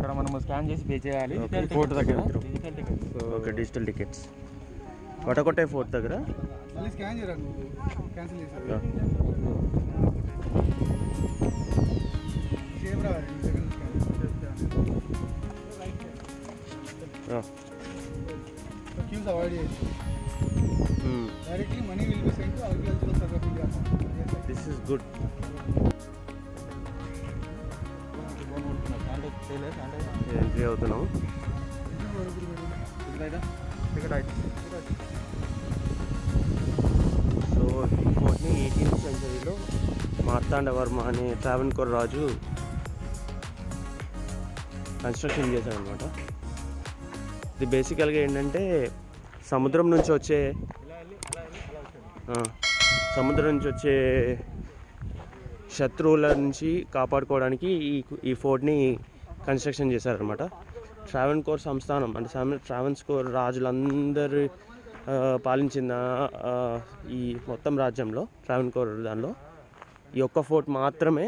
ఇక్కడ మనం స్కాన్ చేసి పే చేయాలి Okay. Digital Fort దగ్గర ticket. మాత్రం. Digital ticket. So, okay digital tickets వటకొట్టే ఫోర్ట్ దగ్గర మళ్ళీ స్కాన్ చేయరా నువ్వు క్యాన్సిల్ చేసావు Yeah. సేమ్ రా సెకండ్ స్కాన్ క్యూస్ అవాయిడ్ చేయొచ్చు directly money will be send to agricultural service India this is good అంటే చేయలేదు, అంటే ఎంట్రీ అవుతున్నాం టికెట్ అయితే సో ఈ ఫోర్ట్ని ఎయిటీన్త్ సెంచరీలో మార్తాండవర్మ అనే ట్రావెన్కోర్ రాజు కన్స్ట్రక్షన్ చేశాడనమాట ఇది బేసికల్గా ఏంటంటే సముద్రం నుంచి వచ్చే ఇలా వెళ్ళి అలా వెళ్ళి అలా వచ్చాడు ఆ, సముద్రం నుంచి వచ్చే శత్రువుల నుంచి కాపాడుకోవడానికి ఈ ఈ ఫోర్ట్ని కన్స్ట్రక్షన్ చేశారనమాట ట్రావెన్కోర్ సంస్థానం అంటే సామ- ట్రావెన్స్కోర్ రాజులందరూ ఆ, పాలించిన ఆ, ఈ మొత్తం రాజ్యంలో ట్రావెన్కోర్ దానిలో ఈ ఒక్క ఫోర్ట్ మాత్రమే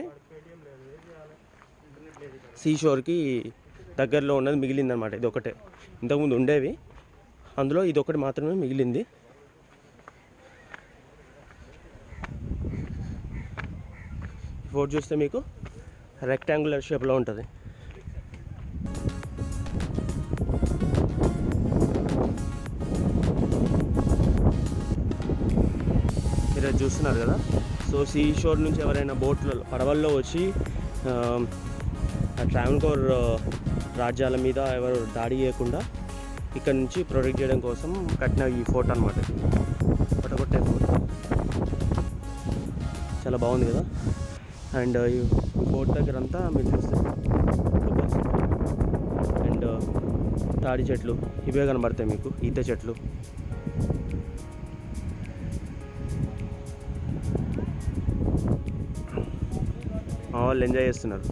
సీషోర్కి దగ్గరలో ఉన్నది మిగిలిందనమాట ఇది ఒకటే ఇంతకుముందు ఉండేవి అందులో ఇది ఒకటి మాత్రమే మిగిలింది ఫోర్ట్ చూస్తే మీకు రెక్టాంగులర్ షేప్లో ఉంటుంది మీరు అది చూస్తున్నారు కదా సో సీ షోర్ నుంచి ఎవరైనా బోట్లో పడవల్లో వచ్చి ట్రావెన్కోర్ రాజ్యాల మీద ఎవరు దాడి చేయకుండా ఇక్కడ నుంచి ప్రొటెక్ట్ చేయడం కోసం కట్టిన ఈ ఫోర్ట్ అనమాట కొట్టగొట్టే ఫోర్ట్ చాలా బాగుంది కదా అండ్ ఈ ఫోర్ట్ దగ్గర అంతా మీరు చూస్తే కొబ్బరి అండ్ తాడి చెట్లు ఇవే కనబడతాయి మీకు ఈత చెట్లు మా వాళ్ళు ఎంజాయ్ చేస్తున్నారు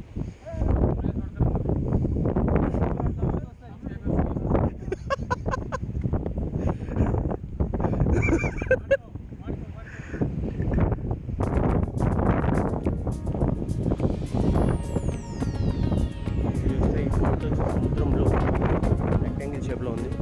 చూస్తే ఈ ఫోర్ట్ వచ్చి సముద్రంలో రెక్టాంగిల్ షేప్లో ఉంది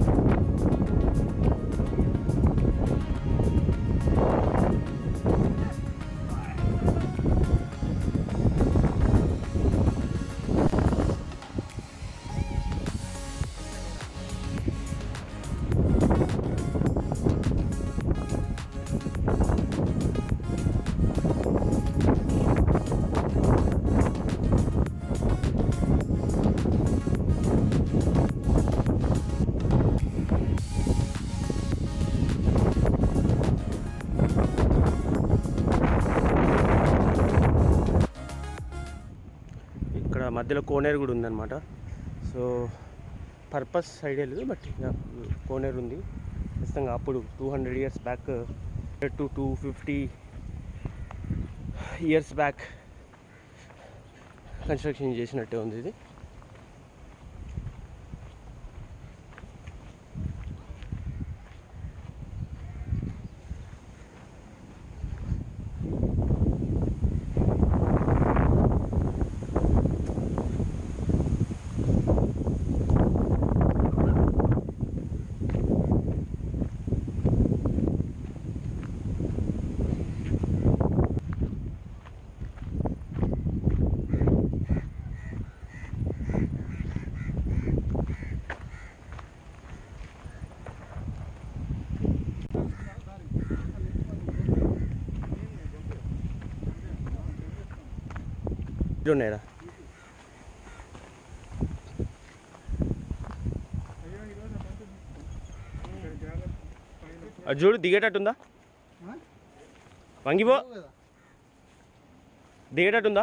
ఇక్కడ మధ్యలో కోనేరు కూడా ఉందన్నమాట సో పర్పస్ ఐడియా లేదు బట్ ఇక కోనేరు ఉంది ఖచ్చితంగా అప్పుడు two hundred years back to two fifty years back construction చేసినట్టే ఉంది ఇది ఇది ఉన్నాయా అది చూడు దిగేటట్టుందా వంగిపో కదా దిగేటట్టుందా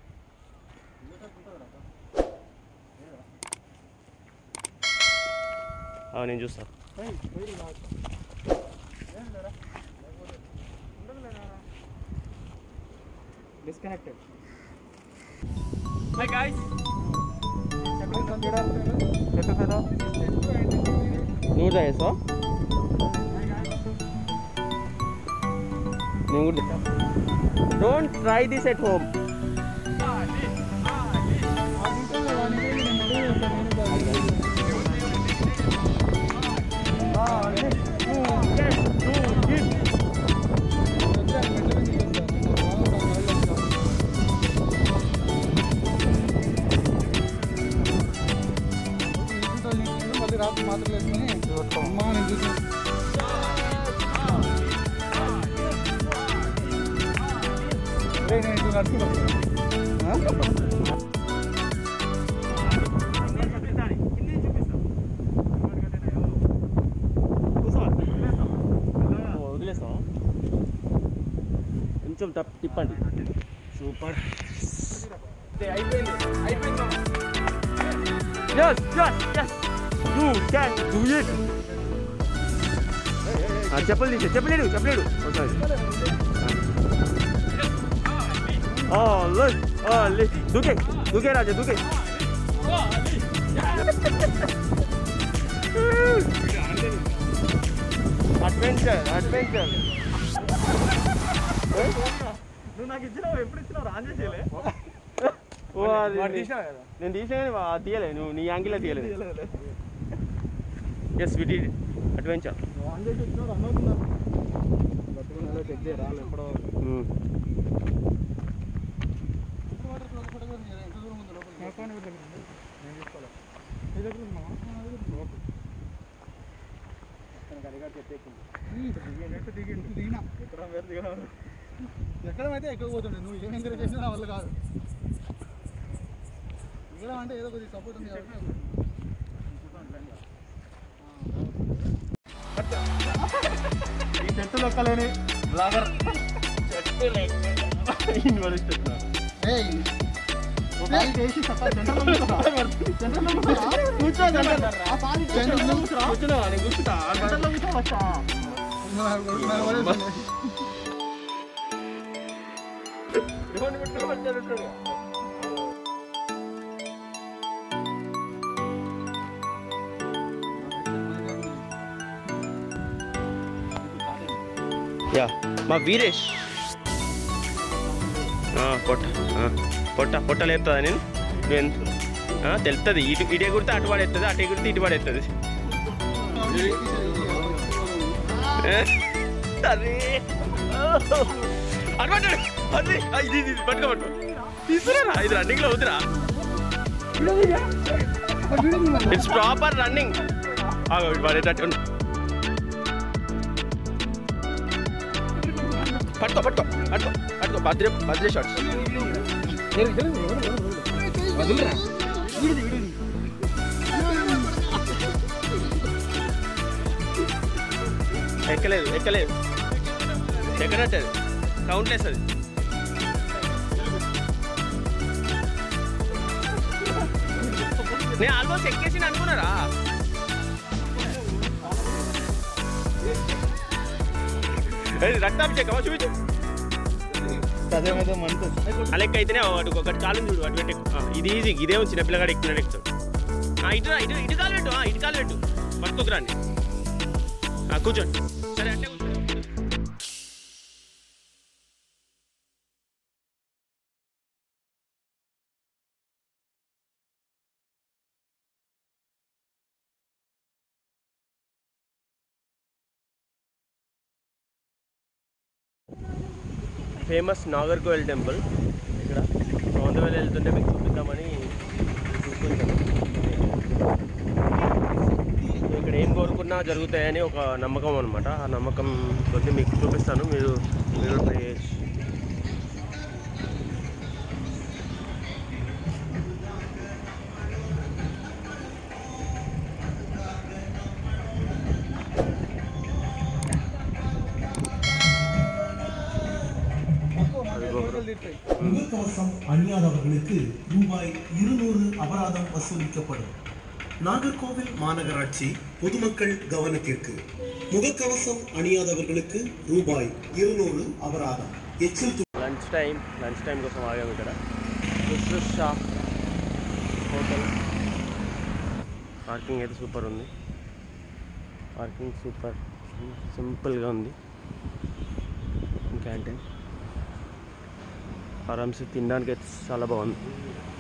ఆ, నేను చూస్తా డిస్కనెక్టెడ్ హాయ్ గాయ్స్ చెప్పు కదా నువ్వు కూడా చేస్తావా నేను కూడా don't try this at home ఆ రాత్రి మాత్రలు వేసుకొని అమ్మా నేను చూసాను ఒరేయ్, నేను ఇటు నడుచుకుంటా. ఆ? వదిలేస్తాం కొంచెం టప్ తిప్పండి super Yes, yes, yes. You can do it. ఆ, చెప్పులు తీసే చెప్పలేడు చెప్పలేడు ఒకసారి ఆ, లే, ఆ, లే. దూకే దూకే రాజా దూకే అడ్వెంచర్ అడ్వెంచర్ నువ్వు నాకు ఇచ్చినావు ఎప్పుడు ఇచ్చినావు రాన్ చేసేలే ఓ, అది- వాడు తీసినావు కదా నేను తీసా కానీ వా- తీయలే నువ్వు నీ యాంగిల్లో తీయలేదు ఎస్ విటి అడ్వెంచర్ ఆన్ చేసి వచ్చినాడు అన్నవుతున్నా గట్టుకుని చెక్ చేయరా ఎప్పుడో ఎంత దూరం ఉంది లోపలికి నేను తీసుకోవాలి నీ దగ్గర ఉందా? నా దగ్గర ఉంది. లోపల. ఈ, ఎక్కడ దిగి ఎంత దిగినా ఎక్కడం అయితే ఎక్కడ పోతుండే నువ్వు ఏం ఎంకరేజ్ చేసినా నా వల్ల కాదు దిగడం అంటే ఏదో కొద్దిగా సపోర్ట్ ఉంది కాబట్టి ఈ చెట్టు లెక్కలేని బ్లాగర్ ఏయ్, ఒకసారి చేసి సత్తా జనరల్ జనరల్ కూర్చో జనరల్ ఆ పాలి జనరల్ కూర్చో కూర్చుంటా జనరల్ కూర్చో వచ్చా నాకు- నాకు పడేసింది. యా మా వీరేష్ ఆ, పొట్ట ఆ, పొట్ట పొట్ట లేపుతుందా నేను నేను తెలుస్తుంది ఇటు ఇటే కుడితే అటు పడేస్తుంది అటే కుడితే ఇటు పడేస్తుంది ఏ? అరే అటు పట్టాడు అది ఆ, ఇది ఇది ఇది, పట్టుకో పట్టుకో తీసుకురా ఇది రన్నింగ్లో వద్దురా ఇట్స్ ప్రాపర్ రన్నింగ్ పడేటట్టు ఉండు. పట్టుకో పట్టుకో పట్టుకో పట్టుకో భద్రే భద్రే షాట్స్ ఎక్కలేదు ఎక్కలేదు ఎక్కడట్టు అది కౌంట్లెస్ అది నేను ఆల్మోస్ట్ ఎక్కేసి అనుకున్నారా ఏది రక్తాభిషేకమా చూపించు చదివేదో మంట ఆ లెక్క అయితేనే ఒకటి ఒకటి కాలం చూడు అటు పెట్టు ఆ, ఇది ఈజీ ఇదే చిన్న పిల్లగాడు ఎక్కుతున్నాడు ఎక్కుతాడు ఆ, ఇటు రా, ఇటు ఇటు కాలు పెట్టు ఆ, ఇటు కాలు పెట్టు పట్టుకోకు రండి ఆ, కూర్చోండి సరే అంటే కూర్చోండి ఫేమస్ నాగర్కోయిల్ టెంపుల్ ఇక్కడ సౌందర్య వెళ్తుంటే మీకు చూపిద్దామని చూసుకుంటాను సో ఇక్కడ ఏం కోరుకున్నా జరుగుతాయని ఒక నమ్మకం అనమాట ఆ నమ్మకం కొద్ది మీకు చూపిస్తాను మీరు మీరు ట్రై చేయొచ్చు முகக்கவசம் அணியாதவர்களுக்கு ரூபாய் இருநூறு அபராதம் வசூலிக்கப்படும் நாகர்கோவில் மாநகராட்சி பொதுமக்கள் கவனத்திற்கு முகக்கவசம் அணியாதவர்களுக்கு ரூபாய் இருநூறு அபராதம் எச்சில் లంచ్ టైం లంచ్ టైం కోసం ఆగాము ఇక్కడ ఖుష్ షా హోటల్ పార్కింగ్ అయితే సూపర్ ఉంది పార్కింగ్ సూపర్ సింపుల్గా ఉంది క్యాంటీన్ ఆరామ్సే తినడానికి అయితే చాలా బాగుంది